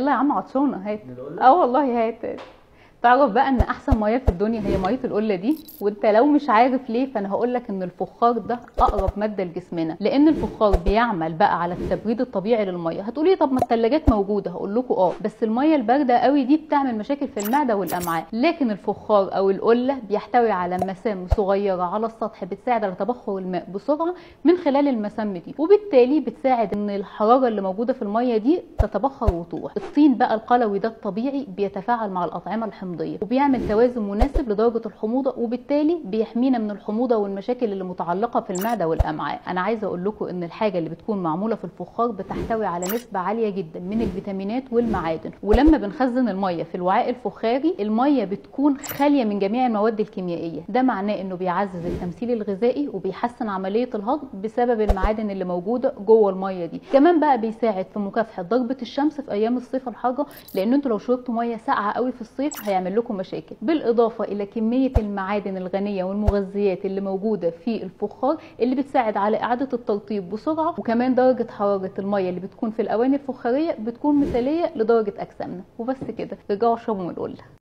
يلا يا عم عطشانه هات اه والله هات هات. تعرف بقى ان احسن ميه في الدنيا هي ميه القله دي وانت لو مش عارف ليه فانا هقول لك ان الفخار ده اقرب ماده لجسمنا لان الفخار بيعمل بقى على التبريد الطبيعي للميه هتقولي طب ما الثلاجات موجوده هقول لكم اه بس الميه البارده قوي دي بتعمل مشاكل في المعده والامعاء لكن الفخار او القله بيحتوي على مسام صغيره على السطح بتساعد على تبخر الماء بسرعه من خلال المسام دي وبالتالي بتساعد ان الحراره اللي موجوده في الميه دي تتبخر وتروح الطين بقى القلوي ده الطبيعي بيتفاعل مع الاطعمه الحمضيه وبيعمل توازن مناسب لدرجه الحموضه وبالتالي بيحمينا من الحموضه والمشاكل اللي متعلقه في المعده والامعاء انا عايزه اقول لكم ان الحاجه اللي بتكون معموله في الفخار بتحتوي على نسبه عاليه جدا من الفيتامينات والمعادن ولما بنخزن الميه في الوعاء الفخاري الميه بتكون خاليه من جميع المواد الكيميائيه ده معناه انه بيعزز التمثيل الغذائي وبيحسن عمليه الهضم بسبب المعادن اللي موجوده جوه الميه دي كمان بقى بيساعد في مكافحه ضربه الشمس في ايام الصيف الحاره لان انتوا لو شربتوا ميه ساقعه قوي في الصيف هيعمل لكم مشاكل بالاضافه الى كميه المعادن الغنيه والمغذيات اللي موجوده في الفخار اللي بتساعد على اعاده الترطيب بسرعه وكمان درجه حراره الميه اللي بتكون في الاواني الفخاريه بتكون مثاليه لدرجه اجسامنا وبس كده رجعوا اشربوا من القله